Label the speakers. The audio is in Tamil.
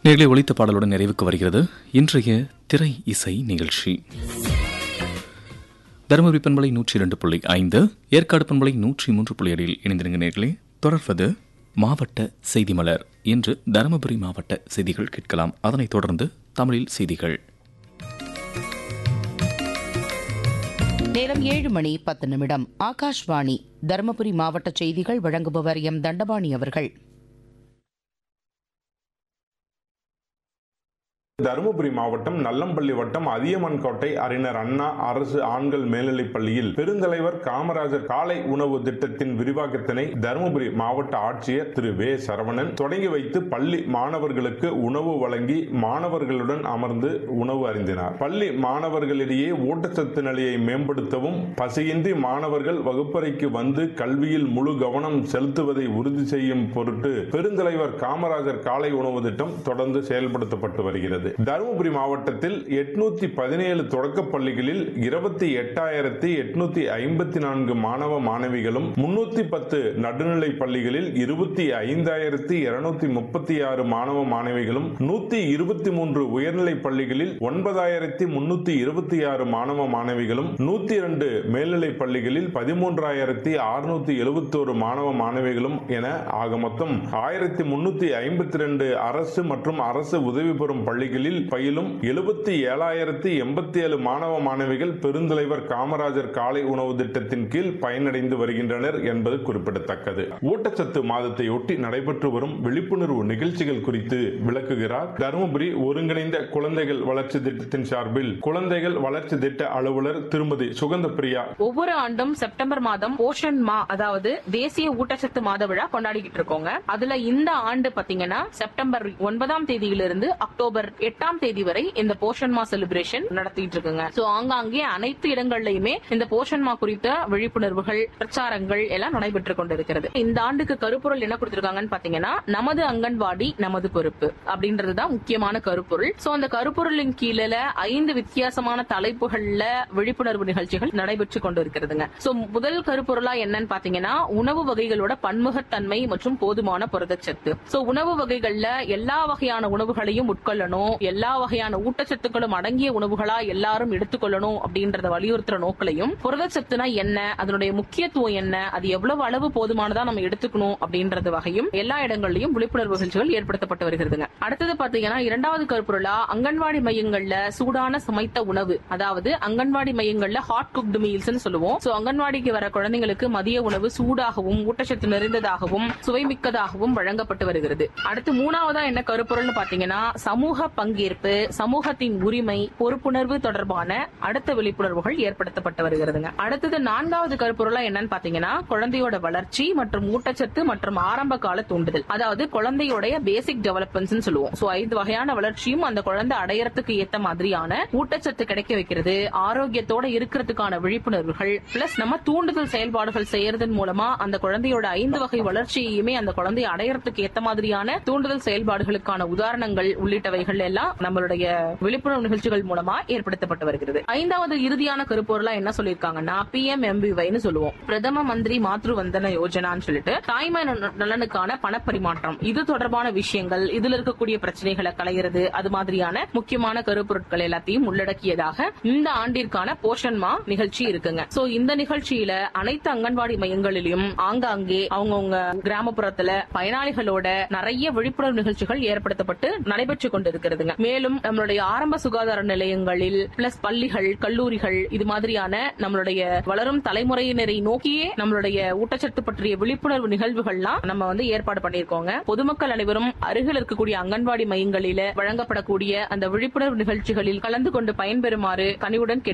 Speaker 1: நேர்களை ஒழித்த பாடலுடன் நிறைவுக்கு வருகிறது இன்றைய திரை இசை நிகழ்ச்சி தருமபுரி பண்பலை நூற்றி இரண்டு புள்ளி ஐந்து ஏற்காடு பண்பலை நூற்றி மூன்று புள்ளி ஏழில் இணைந்திருங்க நேர்களே தொடர்வது மாவட்ட செய்தி மலர் இன்று தருமபுரி மாவட்ட செய்திகள் கேட்கலாம் அதனைத் தொடர்ந்து தமிழில் செய்திகள்
Speaker 2: நேரம் ஏழு மணி பத்து நிமிடம் ஆகாஷ்வாணி தருமபுரி மாவட்ட செய்திகள் வழங்குபவர் எம் தண்டபாணி அவர்கள்
Speaker 3: தருமபுரி மாவட்டம் நல்லம்பள்ளி வட்டம் அதியமன் கோட்டை அறிஞர் அண்ணா அரசு ஆண்கள் மேல்நிலைப் பள்ளியில் பெருந்தலைவர் காமராஜர் காலை உணவு திட்டத்தின் விரிவாக்கத்தினை தருமபுரி மாவட்ட ஆட்சியர் திரு வே சரவணன் தொடங்கி வைத்து பள்ளி மாணவர்களுக்கு உணவு வழங்கி மாணவர்களுடன் அமர்ந்து உணவு அறிந்தினார் பள்ளி மாணவர்களிடையே ஊட்டச்சத்து நிலையை மேம்படுத்தவும் பசியின்றி மாணவர்கள் வகுப்பறைக்கு வந்து கல்வியில் முழு கவனம் செலுத்துவதை உறுதி செய்யும் பொருட்டு பெருந்தலைவர் காமராஜர் காலை உணவு திட்டம் தொடர்ந்து செயல்படுத்தப்பட்டு வருகிறது தருமபுரி மாவட்டத்தில் எட்நூத்தி பதினேழு தொடக்கப் பள்ளிகளில் இருபத்தி எட்டாயிரத்தி எட்நூத்தி ஐம்பத்தி நான்கு மாணவ மாணவிகளும் முன்னூத்தி பத்து நடுநிலை பள்ளிகளில் இருபத்தி ஐந்தாயிரத்தி இருநூத்தி முப்பத்தி ஆறு மாணவ மாணவிகளும் நூத்தி இருபத்தி மூன்று உயர்நிலை பள்ளிகளில் ஒன்பதாயிரத்தி முன்னூத்தி இருபத்தி ஆறு மாணவ மாணவிகளும் நூத்தி இரண்டு மேல்நிலை பள்ளிகளில் பதிமூன்றாயிரத்தி அறுநூத்தி எழுபத்தோரு மாணவ மாணவிகளும் என ஆக மொத்தம் ஆயிரத்தி முன்னூத்தி ஐம்பத்தி ரெண்டு அரசு மற்றும் அரசு உதவி பெறும் பள்ளிகளில் பயிலும் எழுபத்தி ஏழாயிரத்தி எண்பத்தி ஏழு மாணவ மாணவிகள் பெருந்தலைவர் காமராஜர் காலை உணவு திட்டத்தின் கீழ் பயனடைந்து வருகின்றனர் என்பது குறிப்பிடத்தக்கது ஊட்டச்சத்து மாதத்தை ஒட்டி நடைபெற்று வரும் விழிப்புணர்வு நிகழ்ச்சிகள் குறித்து விளக்குகிறார் தருமபுரி ஒருங்கிணைந்த குழந்தைகள் வளர்ச்சி திட்டத்தின் சார்பில் குழந்தைகள் வளர்ச்சி திட்ட அலுவலர் திருமதி சுகந்த பிரியா
Speaker 4: ஒவ்வொரு ஆண்டும் செப்டம்பர் மாதம் போஷன் மா அதாவது தேசிய ஊட்டச்சத்து மாத விழா கொண்டாடிக்கிட்டு இருக்கோங்க அதுல இந்த ஆண்டு பாத்தீங்கன்னா செப்டம்பர் ஒன்பதாம் தேதியிலிருந்து அக்டோபர் எட்டாம் தேதி வரை இந்த போஷன் மா செலிப்ரேஷன் நடத்திட்டு இருக்குங்க சோ ஆங்காங்கே அனைத்து இடங்கள்லயுமே இந்த போஷன் மா குறித்த விழிப்புணர்வுகள் பிரச்சாரங்கள் எல்லாம் நடைபெற்றுக் கொண்டிருக்கிறது இந்த ஆண்டுக்கு கருப்பொருள் என்ன கொடுத்திருக்காங்கன்னு பாத்தீங்கன்னா நமது அங்கன்வாடி நமது பொறுப்பு அப்படின்றதுதான் முக்கியமான கருப்பொருள் சோ அந்த கருப்பொருளின் கீழே ஐந்து வித்தியாசமான தலைப்புகள்ல விழிப்புணர்வு நிகழ்ச்சிகள் நடைபெற்று கொண்டிருக்கிறதுங்க சோ முதல் கருப்பொருளா என்னன்னு பாத்தீங்கன்னா உணவு வகைகளோட பன்முகத்தன்மை மற்றும் போதுமான புரதச்சத்து சோ உணவு வகைகள்ல எல்லா வகையான உணவுகளையும் உட்கொள்ளணும் எல்லா வகையான ஊட்டச்சத்துக்களும் அடங்கிய உணவுகளா எல்லாரும் எடுத்துக்கொள்ளணும் அப்படின்றத வலியுறுத்துற நோக்கிலையும் புரதச்சத்துனா என்ன அதனுடைய முக்கியத்துவம் என்ன அது எவ்வளவு அளவு போதுமானதா நம்ம எடுத்துக்கணும் அப்படின்றது வகையும் எல்லா இடங்கள்லயும் விழிப்புணர்வு நிகழ்ச்சிகள் ஏற்படுத்தப்பட்டு வருகிறதுங்க அடுத்தது பாத்தீங்கன்னா இரண்டாவது கருப்பொருளா அங்கன்வாடி மையங்கள்ல சூடான சமைத்த உணவு அதாவது அங்கன்வாடி மையங்கள்ல ஹாட் குக்டு மீல்ஸ் சொல்லுவோம் சோ அங்கன்வாடிக்கு வர குழந்தைங்களுக்கு மதிய உணவு சூடாகவும் ஊட்டச்சத்து நிறைந்ததாகவும் சுவைமிக்கதாகவும் வழங்கப்பட்டு வருகிறது அடுத்து மூணாவதா என்ன கருப்பொருள்னு பாத்தீங்கன்னா சமூக பங்கேற்பு சமூகத்தின் உரிமை பொறுப்புணர்வு தொடர்பான அடுத்த விழிப்புணர்வுகள் ஏற்படுத்தப்பட்டு வருகிறதுங்க அடுத்தது நான்காவது கருப்பொருளா என்னன்னு பாத்தீங்கன்னா குழந்தையோட வளர்ச்சி மற்றும் ஊட்டச்சத்து மற்றும் ஆரம்ப கால தூண்டுதல் அதாவது குழந்தையோடைய பேசிக் டெவலப்மெண்ட்ஸ் சொல்லுவோம் சோ ஐந்து வகையான வளர்ச்சியும் அந்த குழந்தை அடையறதுக்கு ஏத்த மாதிரியான ஊட்டச்சத்து கிடைக்க வைக்கிறது ஆரோக்கியத்தோட இருக்கிறதுக்கான விழிப்புணர்வுகள் பிளஸ் நம்ம தூண்டுதல் செயல்பாடுகள் செய்யறதன் மூலமா அந்த குழந்தையோட ஐந்து வகை வளர்ச்சியையுமே அந்த குழந்தைய அடையறதுக்கு ஏத்த மாதிரியான தூண்டுதல் செயல்பாடுகளுக்கான உதாரணங்கள் உள்ளிட்டவைகள் எல்லாம் நம்மளுடைய விழிப்புணர்வு நிகழ்ச்சிகள் மூலமா ஏற்படுத்தப்பட்டு வருகிறது ஐந்தாவது இறுதியான கருப்பொருளா என்ன சொல்லியிருக்காங்கன்னா பி எம் எம்பிவைன்னு சொல்லுவோம் பிரதம மந்திரி மாத்ரு வந்தன யோஜனான்னு சொல்லிட்டு தாய்மை நல- நலனுக்கான பணப்பரிமாற்றம் இது தொடர்பான விஷயங்கள் இதுல இருக்கக்கூடிய பிரச்சனைகளை களையிறது அது மாதிரியான முக்கியமான கருப்பொருட்கள் எல்லாத்தையும் உள்ளடக்கியதாக இந்த ஆண்டிற்கான போஷன் மா நிகழ்ச்சி இருக்குங்க சோ இந்த நிகழ்ச்சியில அனைத்து அங்கன்வாடி மையங்களிலும் ஆங்காங்கே அவங்கவுங்க கிராமப்புறத்துல பயனாளிகளோட நிறைய விழிப்புணர்வு நிகழ்ச்சிகள் ஏற்படுத்தப்பட்டு நடைபெற்று கொண்டிருக்கிறதுங்க மேலும் நம்மளுடைய ஆரம்ப சுகாதார நிலையங்களில் பிளஸ் பள்ளிகள் கல்லூரிகள் இது மாதிரியான நம்மளுடைய வளரும் தலைமுறையினரை நோக்கியே நம்மளுடைய ஊட்டச்சத்து பற்றிய விழிப்புணர்வு நிகழ்வுகள்லாம் நம்ம வந்து ஏற்பாடு பண்ணியிருக்கோங்க பொதுமக்கள் அனைவரும் அருகில் இருக்கக்கூடிய அங்கன்வாடி மையங்களில வழங்கப்படக்கூடிய அந்த விழிப்புணர்வு நிகழ்ச்சிகளில் கலந்து கொண்டு பயன்பெறுமாறு கனிவுடன் கேட்டு